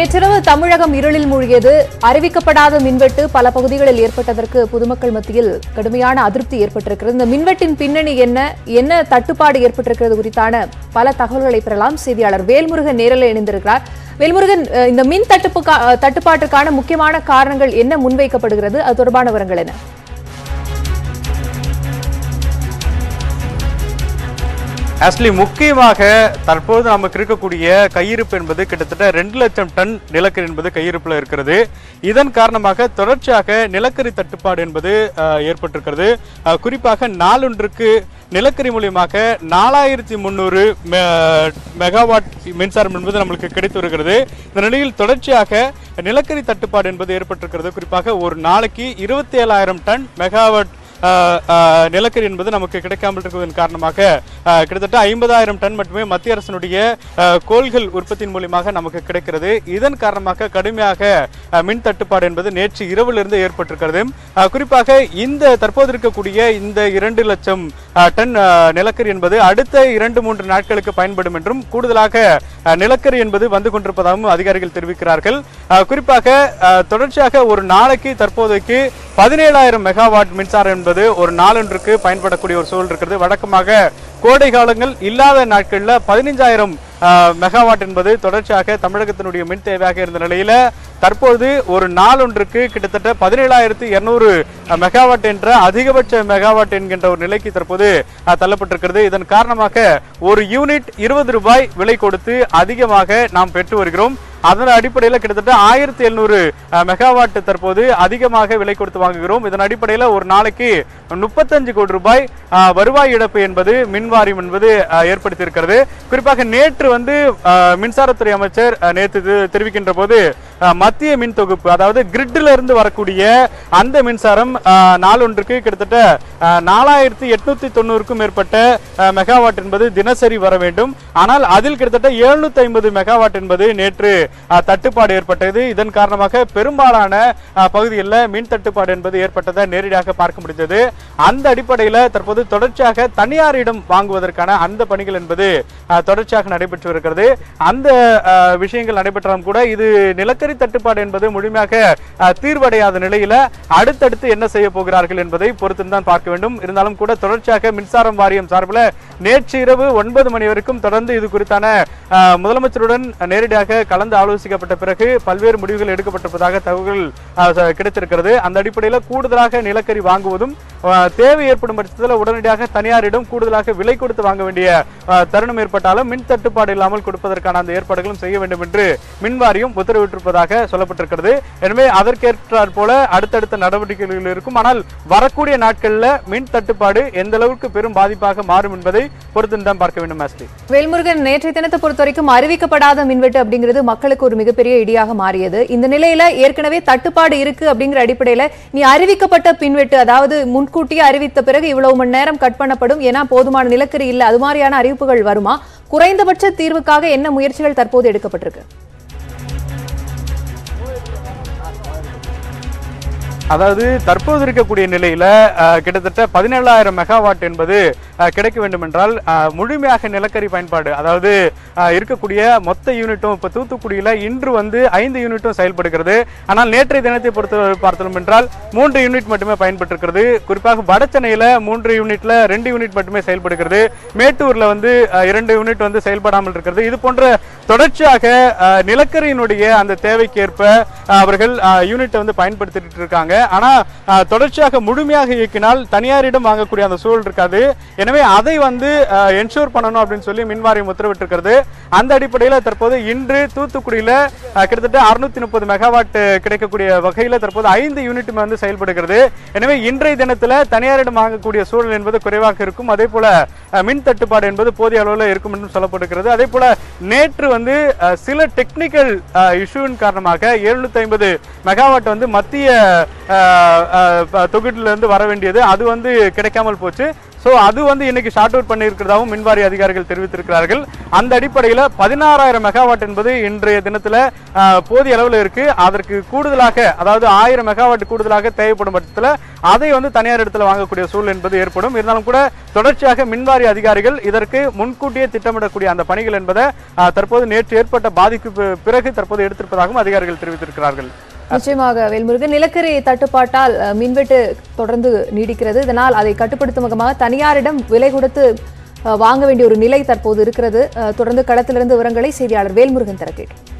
நேற்றிரவு தமிழகம் இருளில் மூழ்கியது அறிவிக்கப்படாத மின்வெட்டு பல பகுதிகளில் ஏற்பட்டதற்கு பொதுமக்கள் மத்தியில் கடுமையான அதிருப்தி ஏற்பட்டிருக்கிறது இந்த மின்வெட்டின் பின்னணி என்ன என்ன தட்டுப்பாடு ஏற்பட்டிருக்கிறது குறித்தான பல தகவல்களை பெறலாம் செய்தியாளர் வேல்முருகன் நேரில் இணைந்திருக்கிறார் வேல்முருகன் அஹ், இந்த மின் தட்டுப்பு தட்டுப்பாட்டிற்கான முக்கியமான காரணங்கள் என்ன முன்வைக்கப்படுகிறது அது தொடர்பான விவரங்கள் என்ன ஆக்சுவலி முக்கியமாக தற்போது நமக்கு இருக்கக்கூடிய கையிருப்பு என்பது கிட்டத்தட்ட ரெண்டு லட்சம் டன் நிலக்கரி என்பது கையிருப்பில் இருக்கிறது இதன் காரணமாக தொடர்ச்சியாக நிலக்கரி தட்டுப்பாடு என்பது அஹ், ஏற்பட்டிருக்கிறது அஹ், குறிப்பாக நாளொன்றுக்கு நிலக்கரி மூலியமாக நாலாயிரத்தி முந்நூறு மெகாவாட் மின்சாரம் என்பது நம்மளுக்கு கிடைத்து வருகிறது இந்த நிலையில் தொடர்ச்சியாக நிலக்கரி தட்டுப்பாடு என்பது ஏற்பட்டிருக்கிறது குறிப்பாக ஒரு நாளைக்கு இருபத்தி ஏழாயிரம் டன் மெகாவாட் ஆஹ் ஆஹ் நிலக்கரி என்பது நமக்கு கிடைக்காமல் இருப்பதன் காரணமாக ஆஹ் கிட்டத்தட்ட ஐம்பதாயிரம் டன் மட்டுமே மத்திய அரசினுடைய ஆஹ் கோள்கள் உற்பத்தியின் மூலியமாக நமக்கு கிடைக்கிறது இதன் காரணமாக கடுமையாக ஆஹ் மின் தட்டுப்பாடு என்பது நேற்று இரவிலிருந்து ஏற்பட்டிருக்கிறது ஆஹ் குறிப்பாக இந்த தற்போது இருக்கக்கூடிய இந்த இரண்டு லட்சம் ஆஹ் டன் ஆஹ் நிலக்கரி என்பது அடுத்த இரண்டு மூன்று நாட்களுக்கு பயன்படும் என்றும் கூடுதலாக ஆஹ் நிலக்கரி என்பது வந்து கொண்டிருப்பதாகவும் அதிகாரிகள் தெரிவிக்கிறார்கள் ஆஹ் குறிப்பாக ஆஹ் தொடர்ச்சியாக ஒரு நாளைக்கு தற்போதைக்கு பதினேழாயிரம் மெகாவாட் மின்சாரம் என்பது ஒரு நாளொன்றுக்கு பயன்படக்கூடிய ஒரு சூழல் இருக்கிறது வழக்கமாக கோடை காலங்கள் இல்லாத நாட்களில் பதினைஞ்சாயிரம் மெகாவாட் என்பது தொடர்ச்சியாக தமிழகத்தினுடைய மின் தேவையாக இருந்த நிலையில தற்போது ஒரு நாளொன்றுக்கு கிட்டத்தட்ட பதினேழாயிரத்தி இருநூறு மெகாவாட் என்ற அதிகபட்ச மெகாவாட் என்கின்ற ஒரு நிலைக்கு தற்போது அஹ், தள்ளப்பட்டிருக்கிறது இதன் காரணமாக ஒரு யூனிட் இருபது ரூபாய் விலை கொடுத்து அதிகமாக நாம் பெற்று வருகிறோம் அதன் அடிப்படையில் கிட்டத்தட்ட ஆயிரத்தி எழுநூறு மெகாவாட் தற்போது அதிகமாக விலை கொடுத்து வாங்குகிறோம் இதன் அடிப்படையில் ஒரு நாளைக்கு முப்பத்தஞ்சு கோடி ரூபாய் அஹ், வருவாய் இழப்பு என்பது மின் வாரியம் என்பது அஹ், ஏற்படுத்தியிருக்கிறது குறிப்பாக நேற்று வந்து அஹ், மின்சாரத்துறை அமைச்சர் அஹ், நேற்று இது தெரிவிக்கின்ற போது அஹ், மத்திய மின் தொகுப்பு அதாவது கிரிட்ல இருந்து வரக்கூடிய அந்த மின்சாரம் அஹ், நாளொன்றுக்கு கிட்டத்தட்ட அஹ், நாலாயிரத்தி எட்நூத்தி தொண்ணூறுக்கும் மேற்பட்ட அஹ், மெகாவாட் என்பது தினசரி வர வேண்டும் ஆனால் அதில் கிட்டத்தட்ட எழுநூத்தி ஐம்பது மெகாவாட் என்பது நேற்று அஹ், தட்டுப்பாடு ஏற்பட்டது இதன் காரணமாக பெரும்பாலான அஹ், பகுதிகளில் மின் தட்டுப்பாடு என்பது ஏற்பட்டதை நேரடியாக பார்க்க முடிந்தது அந்த அடிப்படையில் தற்போது தொடர்ச்சியாக தனியாரிடம் வாங்குவதற்கான அந்த பணிகள் என்பது அஹ், தொடர்ச்சியாக நடைபெற்று வருகிறது அந்த அஹ், விஷயங்கள் நடைபெற்றாலும் கூட இது நிலக்கரி தட்டுப்பாடு என்பது முழுமையாக அஹ், தீர்வடையாத நிலையில அடுத்தடுத்து என்ன செய்ய போகிறார்கள் என்பதை பொறுத்து தான் பார்க்க வேண்டும் இருந்தாலும் கூட தொடர்ச்சியாக மின்சாரம் வாரியம் சார்பில் நேற்று இரவு ஒன்பது மணி வரைக்கும் தொடர்ந்து இது குறித்தான அஹ், முதலமைச்சருடன் நேரடியாக கலந்து ஆலோசிக்கப்பட்ட பிறகு பல்வேறு முடிவுகள் எடுக்கப்பட்டிருப்பதாக தகவல்கள் அஹ், ச- கிடைத்திருக்கிறது அந்த அடிப்படையில் கூடுதலாக நிலக்கரி வாங்குவதும் அஹ், தேவை ஏற்படும் பட்சத்தில் உடனடியாக தனியாரிடம் கூடுதலாக விலை கொடுத்து வாங்க வேண்டிய அஹ், தருணம் ஏற்பட்டாலும் மின் தட்டுப்பாடு இல்லாமல் கொடுப்பதற்கான அந்த ஏற்பாடுகளும் செய்ய வேண்டும் என்று மின் வாரியம் உத்தரவிட்டிருப்பதாக சொல்லப்பட்டிருக்கிறது எனவே அதற்கேற்றாற் போல அடுத்தடுத்த நடவடிக்கைகள் இருக்கும் ஆனால் வரக்கூடிய நாட்களில் மின் தட்டுப்பாடு எந்த அளவுக்கு பெரும் பாதிப்பாக மாறும் என்பதை பொறுத்து தான் பார்க்க வேண்டும் ஆஸ்லி வேல்முருகன் நேற்றைய தினத்தை பொறுத்த வரைக்கும் அறிவிக்கப்படாத மின்வெட்டு அப்படிங்கிறது மக்களுக்கு ஒரு மிகப்பெரிய இடியாக மாறியது இந்த நிலையில ஏற்கனவே தட்டுப்பாடு இருக்கு அப்படிங்கிற அடிப்படையில நீ அறிவிக்கப்பட்ட பின்வெட்டு அதாவது முன்கூட்டியே அறிவித்த பிறகு இவ்வளவு மணி நேரம் கட் பண்ணப்படும் ஏன்னா போதுமான நிலக்கரி இல்ல அது மாதிரியான அறிவிப்புகள் வருமா குறைந்தபட்ச தீர்வுக்காக என்ன முயற்சிகள் தற்போது எடுக்கப்பட்டிருக்கு அதாவது தற்போது இருக்கக்கூடிய நிலையில அஹ், கிட்டத்தட்ட பதினேழாயிரம் மெகாவாட் என்பது அஹ், கிடைக்க வேண்டும் என்றால் அஹ், முழுமையாக நிலக்கரி பயன்பாடு அதாவது அஹ், இருக்கக்கூடிய மொத்த யூனிட்டும் இப்போ தூத்துக்குடியில் இன்று வந்து ஐந்து யூனிட்டும் செயல்படுகிறது ஆனால் நேற்றைய தினத்தை பொறுத்த பார்த்தோம் என்றால் மூன்று யூனிட் மட்டுமே பயன்பட்டிருக்கிறது குறிப்பாக வட சென்னையில் மூன்று யூனிட்ல ரெண்டு யூனிட் மட்டுமே செயல்படுகிறது மேட்டூர்ல வந்து அஹ், இரண்டு யூனிட் வந்து செயல்படாமல் இருக்கிறது இது போன்ற தொடர்ச்சியாக அஹ், நிலக்கரியினுடைய அந்த தேவைக்கேற்ப அஹ், அவர்கள் யூனிட்டை வந்து பயன்படுத்திட்டு இருக்காங்க ஆனா அஹ், தொடர்ச்சியாக முழுமையாக இயக்கினால் தனியாரிடம் வாங்கக்கூடிய அந்த சூழல் இருக்காது எனவே அதை வந்து என்ஷூர் பண்ணணும் அப்படின்னு சொல்லி மின்வாரியம் உத்தரவிட்டிருக்கிறது அந்த அடிப்படையில் தற்போது இன்று தூத்துக்குடியில அஹ், கிட்டத்தட்ட அறுநூத்தி முப்பது மெகாவாட் கிடைக்கக்கூடிய வகையில் தற்போது ஐந்து யூனிட்டுமே வந்து செயல்படுகிறது எனவே இன்றைய தினத்துல தனியாரிடம் வாங்கக்கூடிய சூழல் என்பது குறைவாக இருக்கும் அதே போல அஹ், மின் தட்டுப்பாடு என்பது போதிய அளவில் இருக்கும் என்றும் சொல்லப்பட்டிருக்கிறது அதே போல நேற்று வந்து அஹ், சில டெக்னிக்கல் இஷ்யூவின் காரணமாக எழுநூத்தி ஐம்பது மெகாவாட் வந்து மத்திய அஹ், அஹ், ப- தொகுதியிலிருந்து வர வேண்டியது அது வந்து கிடைக்காமல் போச்சு ஸோ அது வந்து இன்னைக்கு ஷார்ட் அவுட் பண்ணியிருக்கிறதாகவும் மின்வாரி அதிகாரிகள் தெரிவித்திருக்கிறார்கள் அந்த அடிப்படையில் பதினாறாயிரம் மெகாவாட் என்பது இன்றைய தினத்தில் போதிய அளவில் இருக்கு அதற்கு கூடுதலாக அதாவது ஆயிரம் மெகாவாட் கூடுதலாக தேவைப்படும் பட்சத்தில் அதை வந்து தனியார் இடத்துல வாங்கக்கூடிய சூழல் என்பது ஏற்படும் இருந்தாலும் கூட தொடர்ச்சியாக மின்வாரி அதிகாரிகள் இதற்கு முன்கூட்டியே திட்டமிடக்கூடிய அந்த பணிகள் என்பதை ஆஹ், தற்போது நேற்று ஏற்பட்ட பாதிக்கு பி- பிறகு தற்போது எடுத்திருப்பதாகவும் அதிகாரிகள் தெரிவித்திருக்கிறார்கள் நிச்சயமாக வேல்முருகன் நிலக்கரி தட்டுப்பாட்டால் அஹ், மின்வெட்டு தொடர்ந்து நீடிக்கிறது இதனால் அதை கட்டுப்படுத்தும் முகமாக தனியாரிடம் விலை கொடுத்து அஹ், வாங்க வேண்டிய ஒரு நிலை தற்போது இருக்கிறது அஹ், தொடர்ந்து களத்திலிருந்து விவரங்களை செய்தியாளர் வேல்முருகன் தர கேட்டோம்